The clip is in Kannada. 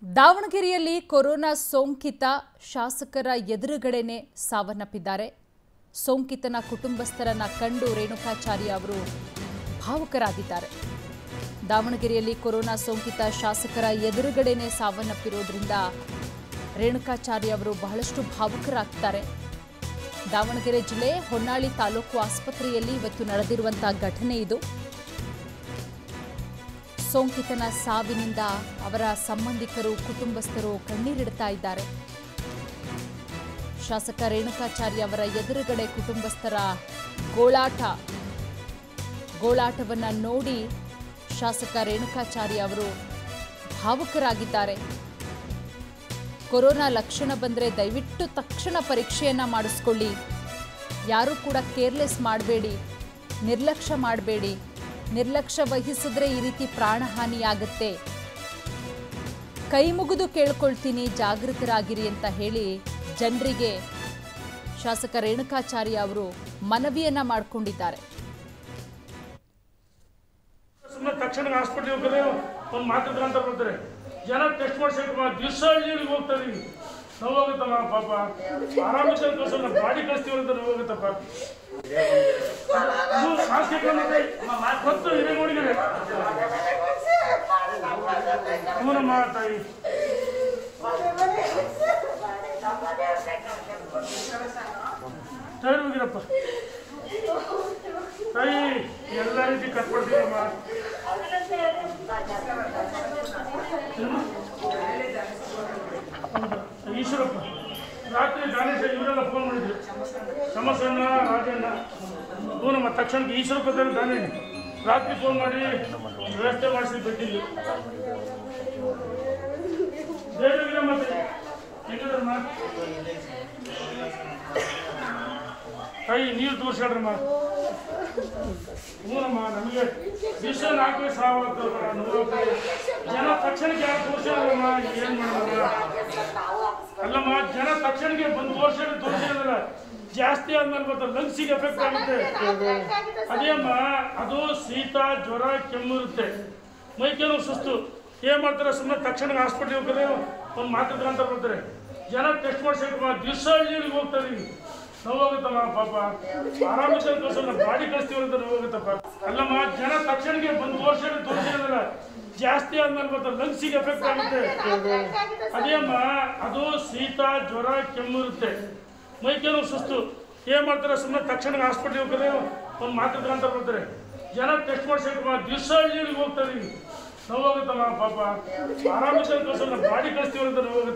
ದಾವಣಗೆರೆಯಲ್ಲಿ ಕೊರೋನಾ ಸೋಂಕಿತ ಶಾಸಕರ ಎದುರುಗಡೆನೆ ಸಾವನ್ನಪ್ಪಿದ್ದಾರೆ ಸೋಂಕಿತನ ಕುಟುಂಬಸ್ಥರನ್ನ ಕಂಡು ರೇಣುಕಾಚಾರ್ಯ ಅವರು ಭಾವುಕರಾಗಿದ್ದಾರೆ ದಾವಣಗೆರೆಯಲ್ಲಿ ಕೊರೋನಾ ಸೋಂಕಿತ ಶಾಸಕರ ಎದುರುಗಡೆನೆ ಸಾವನ್ನಪ್ಪಿರೋದ್ರಿಂದ ರೇಣುಕಾಚಾರ್ಯ ಅವರು ಬಹಳಷ್ಟು ಭಾವುಕರಾಗ್ತಾರೆ ದಾವಣಗೆರೆ ಜಿಲ್ಲೆ ಹೊನ್ನಾಳಿ ತಾಲೂಕು ಆಸ್ಪತ್ರೆಯಲ್ಲಿ ಇವತ್ತು ನಡೆದಿರುವಂತಹ ಘಟನೆ ಇದು ಸೋಂಕಿತನ ಸಾವಿನಿಂದ ಅವರ ಸಂಬಂಧಿಕರು ಕುಟುಂಬಸ್ಥರು ಕಣ್ಣೀರಿಡ್ತಾ ಇದ್ದಾರೆ ಶಾಸಕ ರೇಣುಕಾಚಾರ್ಯ ಅವರ ಎದುರುಗಡೆ ಕುಟುಂಬಸ್ಥರ ಗೋಳಾಟ ಗೋಳಾಟವನ್ನ ನೋಡಿ ಶಾಸಕ ರೇಣುಕಾಚಾರ್ಯ ಅವರು ಭಾವುಕರಾಗಿದ್ದಾರೆ ಕೊರೋನಾ ಲಕ್ಷಣ ಬಂದರೆ ದಯವಿಟ್ಟು ತಕ್ಷಣ ಪರೀಕ್ಷೆಯನ್ನ ಮಾಡಿಸ್ಕೊಳ್ಳಿ ಯಾರೂ ಕೂಡ ಕೇರ್ಲೆಸ್ ಮಾಡಬೇಡಿ ನಿರ್ಲಕ್ಷ್ಯ ಮಾಡಬೇಡಿ ನಿರ್ಲಕ್ಷ್ಯ ವಹಿಸಿದ್ರೆ ಈ ರೀತಿ ಪ್ರಾಣಹಾನಿಯಾಗುತ್ತೆ ಕೈ ಮುಗಿದು ಕೇಳ್ಕೊಳ್ತೀನಿ ಜಾಗೃತರಾಗಿರಿ ಅಂತ ಹೇಳಿ ಜನರಿಗೆ ಶಾಸಕ ರೇಣುಕಾಚಾರ್ಯ ಅವರು ಮನವಿಯನ್ನ ಮಾಡಿಕೊಂಡಿದ್ದಾರೆ ಸುಮ್ಮನೆ ತಕ್ಷಣ ಹಾಸ್ಪಿಟ್ಲಿಗೆ ಹೋಗ್ತಾರೆ ಒಂದು ಮಾತಾಡ್ತಾರೆ ಅಂತ ಬರ್ತಾರೆ ಜನ ಟೆಸ್ಟ್ ಮಾಡ್ಸಕ್ಕೆ ದಿವಸ ಹಳ್ಳಿಗಳಿಗೆ ಹೋಗ್ತಾ ಇದೀವಿ ನೋವಾಗುತ್ತಮ್ಮ ಪಾಪ ಆರಾಮಿದ್ದ ಕಳ್ಸಲ್ಲ ಬಾಡಿ ಕಳಿಸ್ತೀವಿ ಅಂತ ನೋವಾಗುತ್ತಪ್ಪ ಇದು ಶಾಸಕ ಮತ್ತು ಹಿರೇಗೌಡಿಗೆ ಹ್ಞೂನಮ್ಮ ತಾಯಿ ತಾಯಿ ಹೋಗಿರಪ್ಪ ತಾಯಿ ಎಲ್ಲ ರೀತಿ ಕಟ್ಕೊಡ್ತೀವಮ್ಮ ಈಶ್ವರಪ್ಪ ರಾತ್ರಿ ಗಾಣೇಶ ಇವರೆಲ್ಲ ಫೋನ್ ಮಾಡಿದ್ರು ಸಮಸಣ್ಣ ರಾಜಣ್ಣ ಹ್ಞೂನಮ್ಮ ತಕ್ಷಣಕ್ಕೆ ಈಶ್ವರಪ್ಪ ತರ ದಾನೆ ರಾತ್ರಿ ಫೋನ್ ಮಾಡಿ ವ್ಯವಸ್ಥೆ ಮಾಡಿಸಿ ಬಿಟ್ಟಿದ್ದು ದೇವರಿಗೆ ಮತ್ತೆ ಹೆಂಗದಮ್ಮ ತಾಯಿ ನೀರು ತೋರಿಸ್ಯಾಡ್ರಮ್ಮ ಹ್ಞೂನಮ್ಮ ನಮಗೆ ದಿವಸ ನಾಲ್ಕು ಸಾವಿರ ಜನ ತಕ್ಷಣಕ್ಕೆ ಯಾರು ತೋರಿಸ್ಯಾರಮ್ಮ ಏನು ಮಾಡೋಣ ಅಲ್ಲಮ್ಮ ಜನ ತಕ್ಷಣಕ್ಕೆ ಬಂದು ತೋರಿಸಿದ್ರೆ ತೋರಿಸಿರೋದಿಲ್ಲ ಜಾಸ್ತಿ ಆದ್ಮೇಲೆ ಮತ್ತೆ ಲಂಗ್ಸಿಗೆ ಎಫೆಕ್ಟ್ ಆಗುತ್ತೆ ಅದೇ ಅಮ್ಮ ಅದು ಶೀತ ಜ್ವರ ಕೆಮ್ಮು ಇರುತ್ತೆ ಮೈಕೇನು ಸುಸ್ತು ಏನ್ ಮಾಡ್ತಾರೆ ಸುಮ್ಮನೆ ತಕ್ಷಣ ಹಾಸ್ಪಿಟ್ಲಿಗೆ ಹೋಗ್ತಾರೆ ಒಂದು ಮಾತಾಡ್ತಾರೆ ಅಂತ ಬರ್ತಾರೆ ಜನ ಟೆಸ್ಟ್ ಮಾಡ್ಸಕ್ಕೆ ದಿವಸ ಹಳ್ಳಿಗಳಿಗೆ ಹೋಗ್ತಾ ಇದೀವಿ ನೋವಾಗುತ್ತಮ್ಮ ಪಾಪ ಆರಾಮಿದ್ದ ಕಳ್ಸಲ್ಲ ಬಾಡಿ ಕಳಿಸ್ತೀವಿ ಅಂತ ನೋವಾಗುತ್ತಪ್ಪ ಅಲ್ಲಮ್ಮ ಜನ ತಕ್ಷಣಕ್ಕೆ ಬಂದು ತೋರಿಸಿದ್ರೆ ತೋರಿಸಿರೋದಿಲ್ಲ ಜಾಸ್ತಿ ಆದ್ಮೇಲೆ ಮತ್ತೆ ಲಂಗ್ಸಿಗೆ ಎಫೆಕ್ಟ್ ಆಗುತ್ತೆ ಅದೇ ಅಮ್ಮ ಅದು ಶೀತ ಜ್ವರ ಕೆಮ್ಮು ಇರುತ್ತೆ ಮೈಕೇನು ಸುಸ್ತು ಏನ್ ಮಾಡ್ತಾರೆ ಸುಮ್ಮನೆ ತಕ್ಷಣ ಹಾಸ್ಪಿಟ್ಲಿಗೆ ಹೋಗ್ತಾರೆ ಒಂದು ಮಾತಾಡ್ತಾರೆ ಅಂತ ಬರ್ತಾರೆ ಜನ ಟೆಸ್ಟ್ ಮಾಡ್ಸಕ್ಕೆ ದಿವಸ ಹಳ್ಳಿಗಳಿಗೆ ಹೋಗ್ತಾ ಇದೀವಿ ನೋವಾಗುತ್ತಮ್ಮ ಪಾಪ ಆರಾಮಿದ್ದ ಕಳ್ಸಲ್ಲ ಬಾಡಿ ಕಳಿಸ್ತೀವಿ ಅಂತ ನೋವಾಗುತ್ತೆ